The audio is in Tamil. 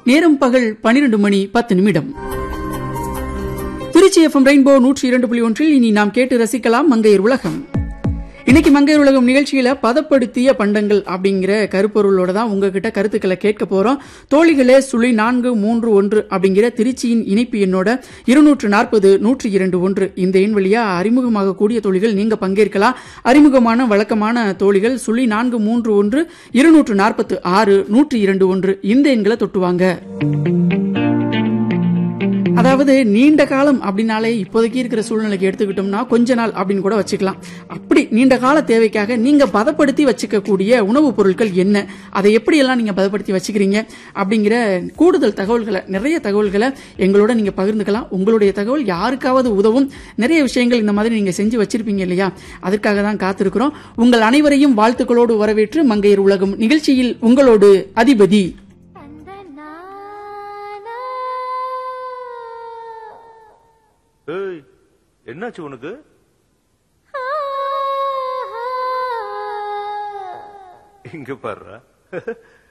நேரம் பகல் பனிரெண்டு மணி பத்து நிமிடம் திருச்சி எஃப்எம் ரெயின்போ நூற்றி இரண்டு புள்ளி ஒன்றில் இனி நாம் கேட்டு ரசிக்கலாம் மங்கையர் உலகம் இன்னைக்கு மங்கையர் உலகம் நிகழ்ச்சியில பதப்படுத்திய பண்டங்கள் அப்படிங்கிற கருப்பொருளோட தான் உங்ககிட்ட கருத்துக்களை கேட்க போறோம் தோழிகளே சுழி நான்கு மூன்று ஒன்று அப்படிங்கிற திருச்சியின் இணைப்பு எண்ணோட இருநூற்று நாற்பது நூற்றி இரண்டு ஒன்று இந்த எண் வழியா அறிமுகமாக கூடிய தோழிகள் நீங்க பங்கேற்கலாம் அறிமுகமான வழக்கமான தோழிகள் சுழி நான்கு மூன்று ஒன்று இருநூற்று நாற்பத்து ஆறு நூற்றி இரண்டு ஒன்று இந்த எண்களை தொட்டுவாங்க அதாவது நீண்ட காலம் அப்படின்னாலே இப்போதைக்கு இருக்கிற சூழ்நிலைக்கு எடுத்துக்கிட்டோம்னா கொஞ்ச நாள் அப்படின்னு கூட வச்சுக்கலாம் அப்படி நீண்ட கால தேவைக்காக நீங்க பதப்படுத்தி வச்சுக்கக்கூடிய உணவுப் பொருட்கள் என்ன அதை எப்படியெல்லாம் நீங்க பதப்படுத்தி வச்சுக்கிறீங்க அப்படிங்கிற கூடுதல் தகவல்களை நிறைய தகவல்களை எங்களோட நீங்க பகிர்ந்துக்கலாம் உங்களுடைய தகவல் யாருக்காவது உதவும் நிறைய விஷயங்கள் இந்த மாதிரி நீங்க செஞ்சு வச்சிருப்பீங்க இல்லையா அதற்காக தான் காத்திருக்கிறோம் உங்கள் அனைவரையும் வாழ்த்துக்களோடு வரவேற்று மங்கையர் உலகம் நிகழ்ச்சியில் உங்களோடு அதிபதி அந்த நானா ஏய் என்னாச்சு உனக்கு இங்க பாருடா